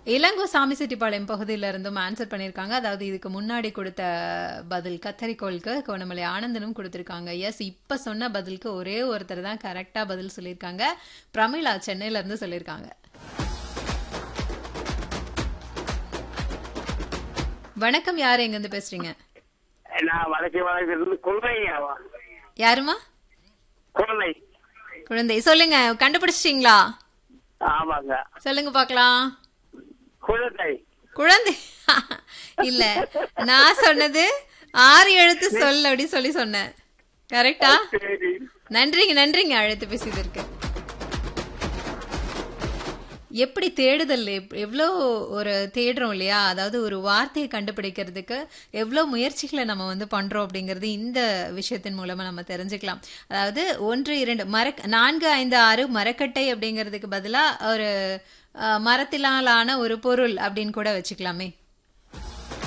இளங்கோ சாமிசெட்டிப்பாளையம் பகுதியில இருந்தும் ஆன்சர் பண்ணியிருக்காங்க அதாவது இதுக்கு முன்னாடி கொடுத்த பதில் கத்தரிக்கோளுக்கு கோணமலை ஆனந்தனும் கொடுத்திருக்காங்க எஸ் இப்ப சொன்ன பதிலுக்கு ஒரே ஒருத்தர் தான் கரெக்டா பதில் சொல்லியிருக்காங்க பிரமிளா சென்னையில இருந்து சொல்லியிருக்காங்க வணக்கம் யார் எங்க இருந்து பேசுறீங்க நான் வடக்கு வளர்க்கிறது குழந்தைங்க யாருமா குழந்தை குழந்தை சொல்லுங்க கண்டுபிடிச்சிட்டீங்களா ஆமாங்க சொல்லுங்க பார்க்கலாம் குழந்தை குழந்தை இல்ல நான் சொன்னது ஆறு எழுத்து சொல் அப்படி சொல்லி சொன்னேன் கரெக்டா சரி நன்றிங்க நன்றிங்க அழைத்து பேசியதற்கு எப்படி தேடுதல் எப்- எவ்வளோ ஒரு தேடுறோம் இல்லையா அதாவது ஒரு வார்த்தையை கண்டுபிடிக்கிறதுக்கு எவ்வளோ முயற்சிகளை நம்ம வந்து பண்றோம் அப்படிங்கிறது இந்த விஷயத்தின் மூலமா நம்ம தெரிஞ்சுக்கலாம் அதாவது ஒன்று இரண்டு மரக் நான்கு ஐந்து ஆறு மரக்கட்டை அப்படிங்கிறதுக்கு பதிலா ஒரு அஹ், மரத்திலான ஒரு பொருள் அப்படின்னு கூட வச்சுக்கலாமே